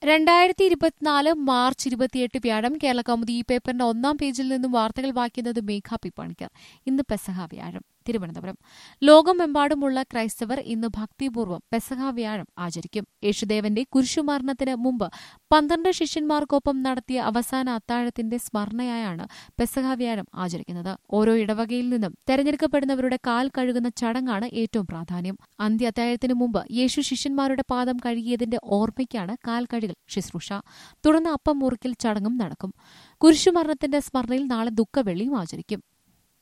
രണ്ടായിരത്തി ഇരുപത്തിനാല് മാർച്ച് ഇരുപത്തിയെട്ട് വ്യാഴം കേരള കൗമുദി ഈ പേപ്പറിന്റെ ഒന്നാം പേജിൽ നിന്നും വാർത്തകൾ വായിക്കുന്നത് മേഘ പി പണിക്കർ ഇന്ന് പെസഹ വ്യാഴം തിരുവനന്തപുരം ലോകമെമ്പാടുമുള്ള ക്രൈസ്തവർ ഇന്ന് ഭക്തിപൂർവ്വം പെസഹ വ്യാഴം ആചരിക്കും യേശുദേവന്റെ കുരിശുമരണത്തിന് മുമ്പ് പന്ത്രണ്ട് ശിഷ്യന്മാർക്കൊപ്പം നടത്തിയ അവസാന അത്താഴത്തിന്റെ സ്മരണയായാണ് പെസഹ വ്യാഴം ആചരിക്കുന്നത് ഓരോ ഇടവകയിൽ നിന്നും തെരഞ്ഞെടുക്കപ്പെടുന്നവരുടെ കാൽ കഴുകുന്ന ചടങ്ങാണ് ഏറ്റവും പ്രാധാന്യം അന്ത്യ അത്താഴത്തിന് മുമ്പ് യേശു ശിഷ്യന്മാരുടെ പാദം കഴുകിയതിന്റെ ഓർമ്മയ്ക്കാണ് കാൽ കഴുകൽ ശുശ്രൂഷ തുടർന്ന് അപ്പം മുറിക്കൽ ചടങ്ങും നടക്കും കുരിശുമരണത്തിന്റെ സ്മരണയിൽ നാളെ ദുഃഖവെള്ളിയും ആചരിക്കും